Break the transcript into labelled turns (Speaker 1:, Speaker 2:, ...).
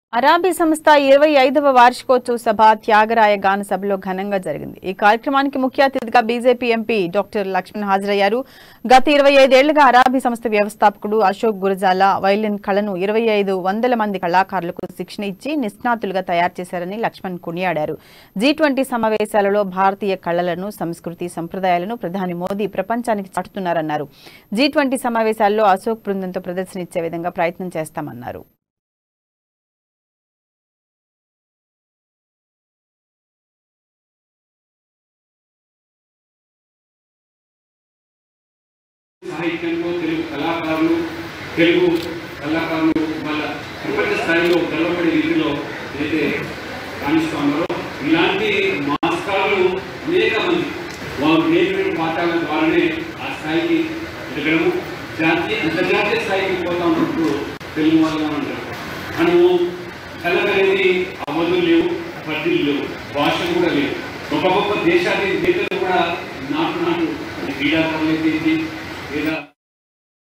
Speaker 1: అరాబీ సంస్థ ఇరవై ఐదవ వార్షికోత్సవ సభ త్యాగరాయ గాన సభలో ఘనంగా జరిగింది ఈ కార్యక్రమానికి ముఖ్య అతిథిగా బీజేపీ ఎంపీ డాక్టర్ లక్ష్మణ్ హాజరయ్యారు గత ఇరవై ఐదేళ్లుగా అరాబీ సంస్థ వ్యవస్థాపకుడు అశోక్ గురజాల వైలిన్ కళను ఇరవై ఐదు వందల మంది కళాకారులకు శిక్షణ ఇచ్చి నిష్ణాతులుగా తయారు చేశారని లక్ష్మణ్ కొనియాడారు జీ ట్వంటీ సమావేశాలలో భారతీయ కళలను సంస్కృతి సంప్రదాయాలను ప్రధాని మోదీ ప్రపంచానికి చాటుతున్నారన్నారు జీ ట్వంటీ సమావేశాల్లో అశోక్ బృందంతో ప్రదర్శన ఇచ్చే విధంగా ప్రయత్నం చేస్తామన్నారు
Speaker 2: సాహిత్యంలో తెలుగు కళాకారులు తెలుగు కళాకారులు వాళ్ళ ప్రపంచ స్థాయిలో గర్వపడే రీతిలో అయితే రాణిస్తూ ఉన్నారో ఇలాంటి మాస్కాలు అనేక మంది వాళ్ళు నేర్పిన పాఠాల ద్వారానే ఆ స్థాయికి ఎదగడము జాతీయ అంతర్జాతీయ స్థాయికి పోతా ఉన్నప్పుడు తెలుగు వాళ్ళగా ఉంటారు మనము కళలు అనేది అవధులు లేవు పద్ధతులు లేవు భాషలు కూడా లేవు గొప్ప గొప్ప దేశాన్ని దేశాలు కూడా నాటు నాటు క్రీడాకారులు అయితే లేదా